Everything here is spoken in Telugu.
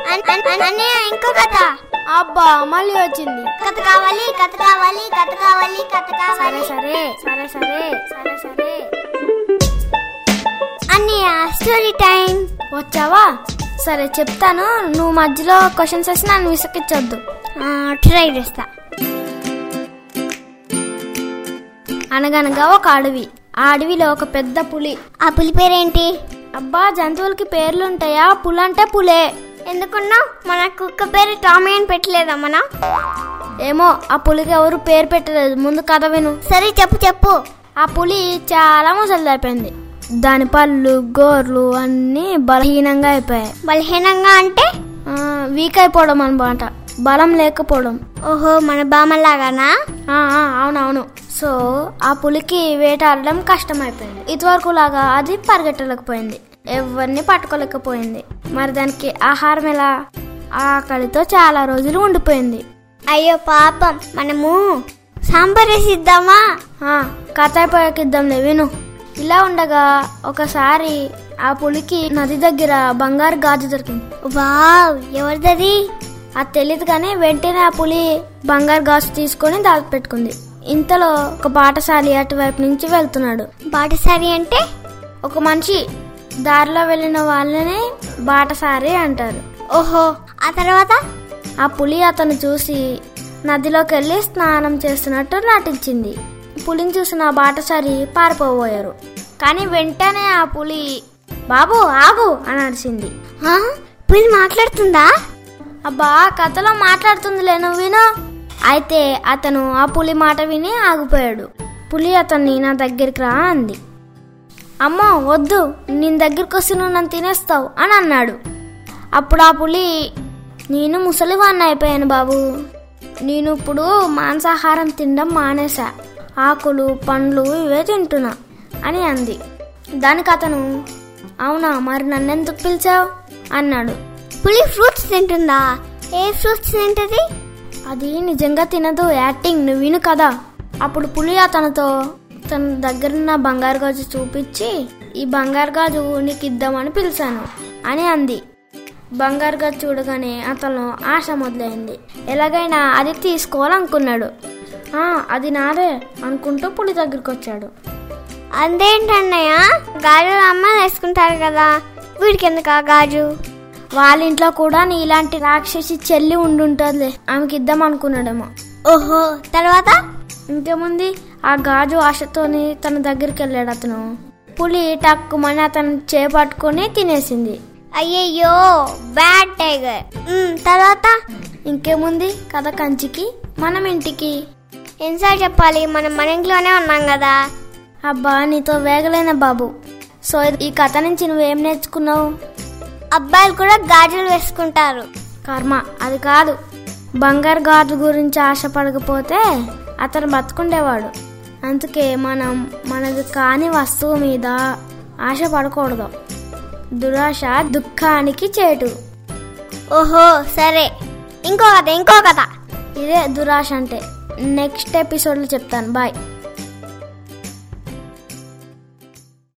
అన్నయ్య ఇంకో కథ అబ్బా మళ్ళీ వచ్చింది కథ కావాలి కథ కావాలి కథ కావాలి కథ సరే కావాలి సరే సరే సరే సరే సరే అన్నయ్య స్టోరీ టైం వచ్చావా సరే చెప్తాను నువ్వు మధ్యలో క్వశ్చన్స్ వేసి నన్ను విసిగించొద్దు ట్రై చేస్తా అనగనగా ఒక అడవి ఆ అడవిలో ఒక పెద్ద పులి ఆ పులి పేరేంటి అబ్బా జంతువులకి పేర్లు ఉంటాయా పులి అంటే పులే ఎందుకున్నావు మన కుక్క పేరు టామీ అని పెట్టలేదా మనం ఏమో ఆ పులికి ఎవరు పేరు పెట్టలేదు ముందు కథ విను సరే చెప్పు చెప్పు ఆ పులి చాలా ముసలి అయిపోయింది దాని పళ్ళు గోర్లు అన్నీ బలహీనంగా అయిపోయాయి బలహీనంగా అంటే ఆ, వీక్ అయిపోవడం అనమాట బలం లేకపోవడం ఓహో మన బామ్మలాగానా ఆ, ఆ, అవునవును సో ఆ పులికి వేటాడడం కష్టమైపోయింది ఇదివరకు లాగా అది పరిగెట్టలేకపోయింది ఎవరిని పట్టుకోలేకపోయింది మరి దానికి ఆహారం ఎలా ఆకలితో చాలా రోజులు ఉండిపోయింది అయ్యో పాపం మనము సాంబార్ వేసి ఇద్దామా ఆ, కథ అయిపోయాకిద్దాంలే విను ఇలా ఉండగా ఒకసారి ఆ పులికి నది దగ్గర బంగారు గాజు దొరికింది వావ్ ఎవరిదది అది తెలియదు కానీ వెంటనే ఆ పులి బంగారు గాజు తీసుకొని దాచిపెట్టుకుంది ఇంతలో ఒక బాటసారి అటువైపు నుంచి వెళ్తున్నాడు బాటసారి అంటే ఒక మనిషి దారిలో వెళ్ళిన వాళ్ళని బాటసారి అంటారు ఓహో ఆ తర్వాత ఆ పులి అతను చూసి నదిలోకి వెళ్ళి స్నానం చేస్తున్నట్టు నటించింది పులిని చూసిన ఆ బాటసారి పారిపోబోయారు కానీ వెంటనే ఆ పులి బాబు ఆగు అని అరిచింది ఆ, పులి మాట్లాడుతుందా అబ్బా కథలో మాట్లాడుతుందిలే నువ్వు విను అయితే అతను ఆ పులి మాట విని ఆగిపోయాడు పులి అతన్ని నా దగ్గరికి రా అంది అమ్మో వద్దు నేను దగ్గరికి వస్తే నువ్వు నన్ను తినేస్తావు అని అన్నాడు అప్పుడు ఆ పులి నేను ముసలివాణ్ణి అయిపోయాను బాబు నేను ఇప్పుడు మాంసాహారం తినడం మానేసా ఆకులు పండ్లు ఇవే తింటున్నా అని అంది దానికి అతను అవునా మరి నన్నెందుకు పిలిచావు అన్నాడు పులి ఫ్రూట్స్ తింటుందా ఏ ఫ్రూట్స్ తింటది అది నిజంగా తినదు యాక్టింగ్ నువ్వు విను కదా అప్పుడు పులి అతనితో తన దగ్గరున్న బంగారు గాజు చూపించి ఈ బంగారు గాజు నీకు ఇద్దామని పిలిచాను అని అంది బంగారు గాజు చూడగానే అతను ఆశ మొదలైంది ఎలాగైనా అది తీసుకోవాలనుకున్నాడు "ఆ, అది నాదే అనుకుంటూ పులి దగ్గరికి వచ్చాడు అదేంటన్నయ్య గాజు అమ్మ వేసుకుంటారు కదా వీడికి ఎందుకు ఆ గాజు వాళ్ళ ఇంట్లో కూడా నీలాంటి రాక్షసి చెల్లి ఉండుంటుందిలే ఆమెకి ఇద్దాం అనుకున్నాడేమో ఓహో తర్వాత ఇంకేముంది ఆ గాజు ఆశతోని తన దగ్గరికి వెళ్ళాడు అతను పులి టక్కుమని అతను చేపట్టుకొని తినేసింది అయ్యయ్యో బ్యాడ్ టైగర్ మ్, తర్వాత ఇంకేముంది కథ కంచికి మనం ఇంటికి ఎన్నిసార్లు చెప్పాలి మనం మన ఇంట్లోనే ఉన్నాం కదా అబ్బా నీతో వేగలేన బాబు సో ఈ కథ నుంచి నువ్వేం నేర్చుకున్నావు అబ్బాయిలు కూడా గాజులు వేసుకుంటారు కర్మ అది కాదు బంగారు గాజు గురించి ఆశపడకపోతే అతను బతుకుండేవాడు అందుకే మనం మనది కాని వస్తువు మీద ఆశపడకూడదు దురాశ దుఃఖానికి చేటు ఓహో సరే ఇంకో కథ ఇంకో కథ ఇదే దురాశ అంటే నెక్స్ట్ ఎపిసోడ్లో చెప్తాను బాయ్